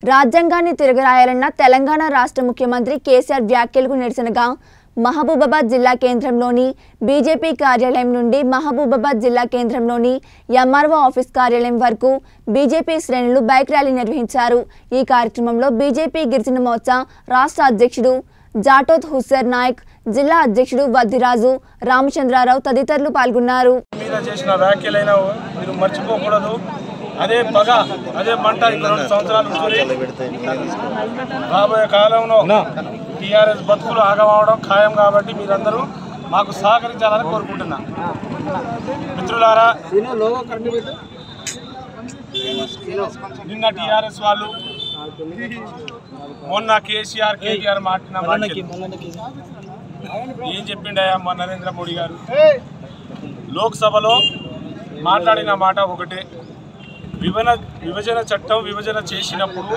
రాజ్యాంగాన్ని తిరగరాయాలన్న తెలంగాణ రాష్ట్ర ముఖ్యమంత్రి కేసీఆర్ వ్యాఖ్యలకు నిరసనగా మహబూబాబాద్ జిల్లా కేంద్రంలోని బీజేపీ కార్యాలయం నుండి మహబూబాబాద్ జిల్లా కేంద్రంలోని ఎంఆర్ఓ ఆఫీస్ కార్యాలయం వరకు బీజేపీ శ్రేణులు బైక్ ర్యాలీ నిర్వహించారు ఈ కార్యక్రమంలో బీజేపీ గిరిజన మోర్చా రాష్ట్ర అధ్యక్షుడు జాటోత్ హుస్సేర్ నాయక్ జిల్లా అధ్యక్షుడు వద్దిరాజు రామచంద్రారావు తదితరులు పాల్గొన్నారు మీద చేసిన వ్యాఖ్యలైనా మీరు మర్చిపోకూడదు అదే పగ అదే మంట ఇంకా రెండు సంవత్సరాలు కూర్చొని రాబోయే కాలంలో టీఆర్ఎస్ బతుకులు ఆగమవడం ఖాయం కాబట్టి మీరందరూ మాకు సహకరించాలని కోరుకుంటున్నా మిత్రులారా నిన్న టీఆర్ఎస్ వాళ్ళు మొన్న కేసీఆర్ కేటీఆర్ మాట్లాడిన వ్యాఖ్యలు. ఏం చెప్పిండయా మా నరేంద్ర మోడీ గారు లోక్సభలో మాట్లాడిన మాట ఒకటే విభజన విభజన చట్టం విభజన చేసినప్పుడు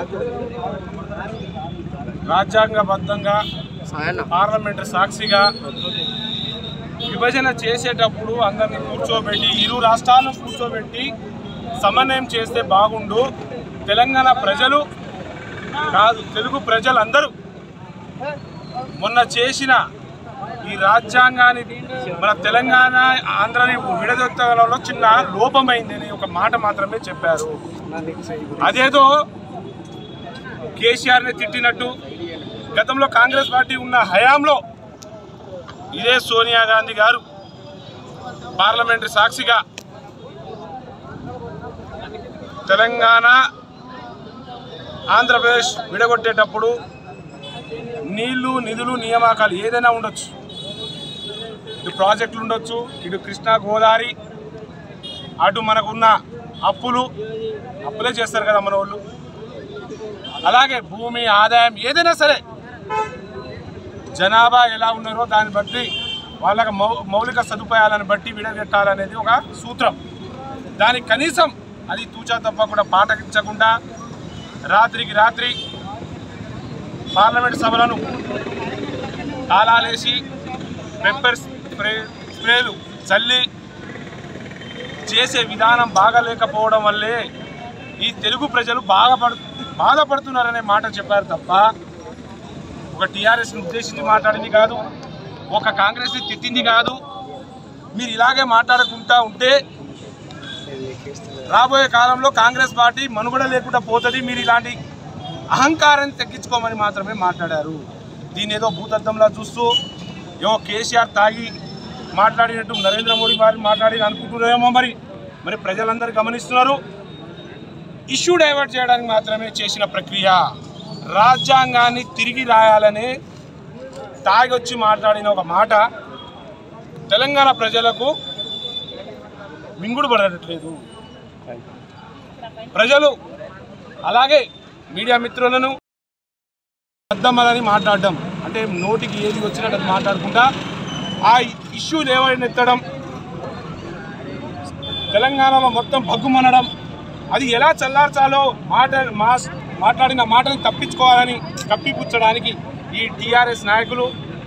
రాజ్యాంగబద్ధంగా పార్లమెంటు సాక్షిగా విభజన చేసేటప్పుడు అందరిని కూర్చోబెట్టి ఇరు రాష్ట్రాలను కూర్చోబెట్టి సమన్వయం చేస్తే బాగుండు తెలంగాణ ప్రజలు కాదు తెలుగు ప్రజలందరూ మొన్న చేసిన ఈ రాజ్యాంగాన్ని మన తెలంగాణ ఆంధ్రని విడదొత్తడంలో చిన్న లోపమైందని ఒక మాట మాత్రమే చెప్పారు అదేదో కేసీఆర్ని తిట్టినట్టు గతంలో కాంగ్రెస్ పార్టీ ఉన్న హయాంలో ఇదే సోనియా గాంధీ గారు పార్లమెంటరీ సాక్షిగా తెలంగాణ ఆంధ్రప్రదేశ్ విడగొట్టేటప్పుడు నీళ్లు నిధులు నియామకాలు ఏదైనా ఉండొచ్చు ఇటు ప్రాజెక్టులు ఉండొచ్చు ఇటు కృష్ణా గోదావరి అటు మనకున్న అప్పులు అప్పులే చేస్తారు కదా మన వాళ్ళు అలాగే భూమి ఆదాయం ఏదైనా సరే జనాభా ఎలా ఉన్నారో దాన్ని బట్టి వాళ్ళకి మౌ మౌలిక సదుపాయాలను బట్టి విడగొట్టాలనేది ఒక సూత్రం దానికి కనీసం అది తూచా తప్పకుండా పాటించకుండా రాత్రికి రాత్రి పార్లమెంట్ సభలను తాళాలేసి పెప్పర్ స్ప్రే స్ప్రేలు చల్లి చేసే విధానం బాగాలేకపోవడం వల్లే ఈ తెలుగు ప్రజలు బాధపడు బాధపడుతున్నారనే మాట చెప్పారు తప్ప ఒక టీఆర్ఎస్ని ఉద్దేశించి మాట్లాడింది కాదు ఒక కాంగ్రెస్ని తిట్టింది కాదు మీరు ఇలాగే మాట్లాడుకుంటా ఉంటే రాబోయే కాలంలో కాంగ్రెస్ పార్టీ మనుగడ లేకుండా పోతుంది మీరు ఇలాంటి అహంకారాన్ని తగ్గించుకోమని మాత్రమే మాట్లాడారు దీని ఏదో భూతత్వంలా చూస్తూ ఏమో కేసీఆర్ తాగి మాట్లాడినట్టు నరేంద్ర మోడీ గారు మాట్లాడి అనుకుంటున్నారేమో మరి మరి ప్రజలందరూ గమనిస్తున్నారు ఇష్యూ డైవర్ట్ చేయడానికి మాత్రమే చేసిన ప్రక్రియ రాజ్యాంగాన్ని తిరిగి రాయాలని తాగొచ్చి మాట్లాడిన ఒక మాట తెలంగాణ ప్రజలకు మింగుడు పడట్లేదు ప్రజలు అలాగే మీడియా మిత్రులను అద్దమ్మలని మాట్లాడడం అంటే నోటికి ఏది వచ్చినట్టు అది మాట్లాడకుండా ఆ ఇష్యూ లేవనెత్తడం తెలంగాణలో మొత్తం భగ్గుమనడం అది ఎలా చల్లార్చాలో మాట మాస్ మాట్లాడిన మాటలు తప్పించుకోవాలని కప్పిపుచ్చడానికి ఈ టీఆర్ఎస్ నాయకులు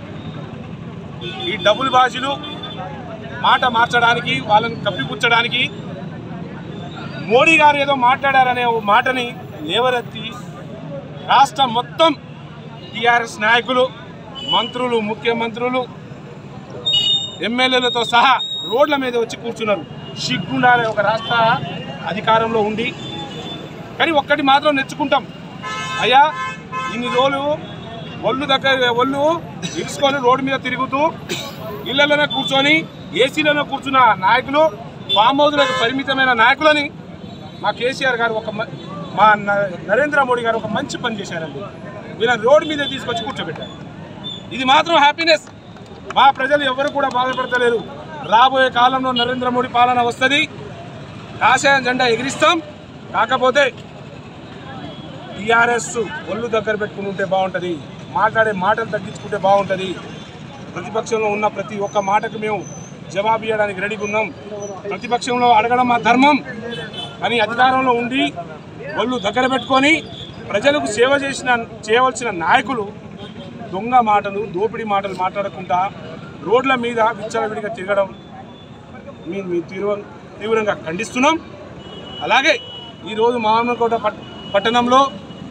ఈ డబుల్ బాజీలు మాట మార్చడానికి వాళ్ళని కప్పిపుచ్చడానికి మోడీ గారు ఏదో మాట్లాడారనే ఓ మాటని లేవరెత్తి రాష్ట్రం మొత్తం టీఆర్ఎస్ నాయకులు మంత్రులు ముఖ్యమంత్రులు ఎమ్మెల్యేలతో సహా రోడ్ల మీద వచ్చి కూర్చున్నారు సిగ్గుండాలి ఒక రాష్ట్ర అధికారంలో ఉండి కానీ ఒక్కటి మాత్రం నెచ్చుకుంటాం అయ్యా ఇన్ని రోజులు ఒళ్ళు దగ్గర ఒళ్ళు ఇరుచుకొని రోడ్డు మీద తిరుగుతూ ఇళ్లలోనే కూర్చొని ఏసీలోనే కూర్చున్న నాయకులు ఫామ్ హౌస్లకు పరిమితమైన నాయకులని మా కేసీఆర్ గారు ఒక మ- మా న- నరేంద్ర మోడీ గారు ఒక మంచి పని చేశారండి వీళ్ళని రోడ్డు మీద తీసుకొచ్చి కూర్చోబెట్టారు ఇది మాత్రం హ్యాపీనెస్ మా ప్రజలు ఎవరు కూడా బాధపడతలేరు రాబోయే కాలంలో నరేంద్ర మోడీ పాలన వస్తుంది కాషాయం జెండా ఎగిరిస్తాం కాకపోతే టీఆర్ఎస్ ఒళ్ళు దగ్గర పెట్టుకుని ఉంటే బాగుంటుంది మాట్లాడే మాటలు తగ్గించుకుంటే బాగుంటుంది ప్రతిపక్షంలో ఉన్న ప్రతి ఒక్క మాటకు మేము జవాబు ఇవ్వడానికి రెడీగా ఉన్నాం ప్రతిపక్షంలో అడగడం మా ధర్మం కానీ అధికారంలో ఉండి ఒళ్ళు దగ్గర పెట్టుకొని ప్రజలకు సేవ చేసిన చేయవలసిన నాయకులు దొంగ మాటలు దోపిడీ మాటలు మాట్లాడకుండా రోడ్ల మీద విచ్చలవిడిగా తిరగడం మేము మేము తీవ్ర తీవ్రంగా ఖండిస్తున్నాం అలాగే ఈరోజు మామూలుకోట పట్ పట్టణంలో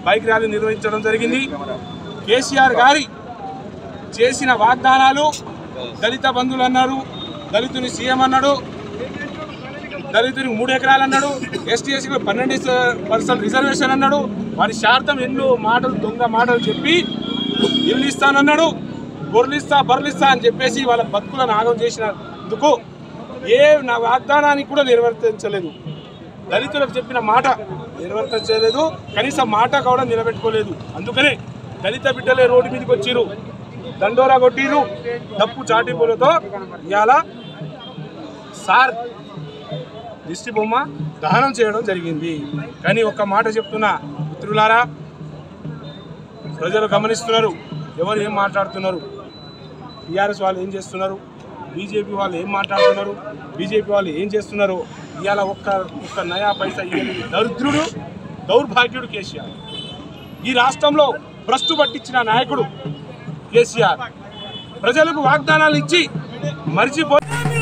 బైక్ ర్యాలీ నిర్వహించడం జరిగింది కేసీఆర్ గారి చేసిన వాగ్దానాలు దళిత బంధువులు అన్నారు దళితుని సీఎం అన్నాడు దళితునికి మూడు ఎకరాలు అన్నాడు ఎస్టీ ఎస్సీకి పన్నెండు పర్సెంట్ రిజర్వేషన్ అన్నాడు వారి శార్థం ఎన్నో మాటలు దొంగ మాటలు చెప్పి ఇల్లు ఇస్తానన్నాడు బొర్లిస్తా బర్లిస్తా అని చెప్పేసి వాళ్ళ బతుకులను ఆగం చేసినందుకు ఏ నా వాగ్దానానికి కూడా నెరవేర్తించలేదు దళితులకు చెప్పిన మాట నెరవేర్తించలేదు కనీసం మాట కూడా నిలబెట్టుకోలేదు అందుకనే దళిత బిడ్డలే రోడ్డు మీదకి వచ్చిర్రు దండోరా కొట్టిరు తప్పు చాటింపులతో ఇవాళ సార్ దిష్టి బొమ్మ దహనం చేయడం జరిగింది కానీ ఒక్క మాట చెప్తున్నా మిత్రులారా ప్రజలు గమనిస్తున్నారు ఎవరు ఏం మాట్లాడుతున్నారు టీఆర్ఎస్ వాళ్ళు ఏం చేస్తున్నారు బీజేపీ వాళ్ళు ఏం మాట్లాడుతున్నారు బీజేపీ వాళ్ళు ఏం చేస్తున్నారు ఇవాళ ఒక్క ఒక్క నయా పైసా ఇవ్వలేని దరిద్రుడు దౌర్భాగ్యుడు కేసీఆర్ ఈ రాష్ట్రంలో భ్రష్టు పట్టించిన నాయకుడు కేసీఆర్ ప్రజలకు వాగ్దానాలు ఇచ్చి మరిచిపో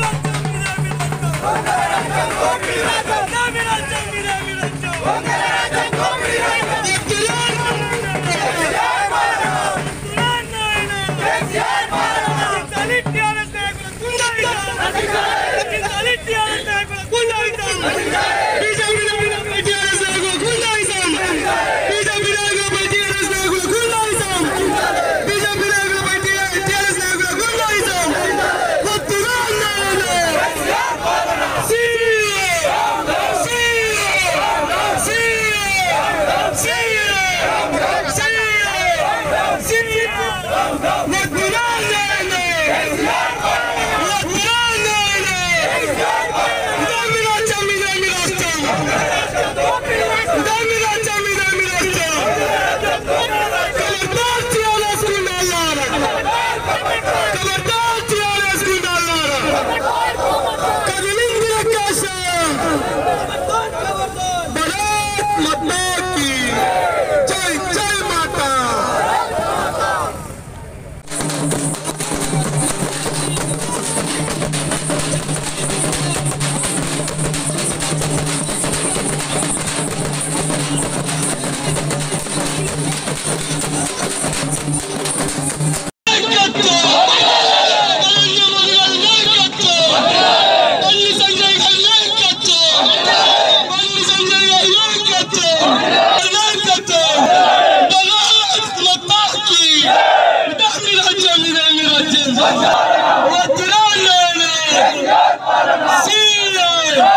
జై జై మాతా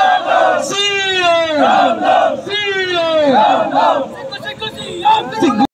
సిగ్గు సిగ్గు సీఎం